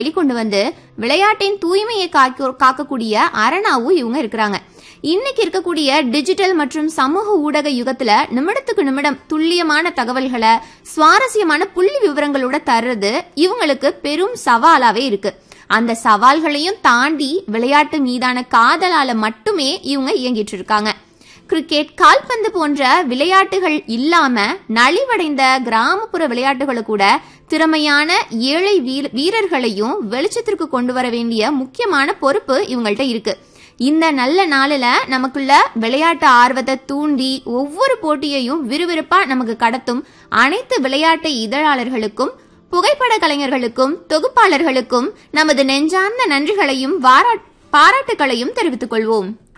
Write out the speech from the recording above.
வெளிக்கொண்டு வந்து விளையாட்டின் தூய்மையை காக்க- காக்கக்கூடிய அரணாவும் இவங்க இருக்கிறாங்க இன்னைக்கு இருக்கக்கூடிய டிஜிட்டல் மற்றும் சமூக ஊடக யுகத்துல நிமிடத்துக்கு நிமிடம் துல்லியமான தகவல்களை சுவாரஸ்யமான புள்ளி விவரங்களோட தர்றது இவங்களுக்கு பெரும் சவாலாவே இருக்கு அந்த சவால்களையும் தாண்டி விளையாட்டு மீதான காதலால மட்டுமே இவங்க இயங்கிட்டு இருக்காங்க கிரிக்கெட் கால்பந்து போன்ற விளையாட்டுகள் இல்லாம நலிவடைந்த கிராமப்புற விளையாட்டுகளை கூட திறமையான ஏழை வீர- வீரர்களையும் வெளிச்சத்திற்கு கொண்டு வர வேண்டிய முக்கியமான பொறுப்பு இவங்கள்ட்ட இருக்கு இந்த நல்ல நாளில நமக்குள்ள விளையாட்டு ஆர்வத்தை தூண்டி ஒவ்வொரு போட்டியையும் விறுவிறுப்பா நமக்கு கடத்தும் அனைத்து விளையாட்டு இதழாளர்களுக்கும் புகைப்பட கலைஞர்களுக்கும் தொகுப்பாளர்களுக்கும் நமது நெஞ்சார்ந்த நன்றிகளையும் வாரா- பாராட்டுகளையும் தெரிவித்துக் கொள்வோம்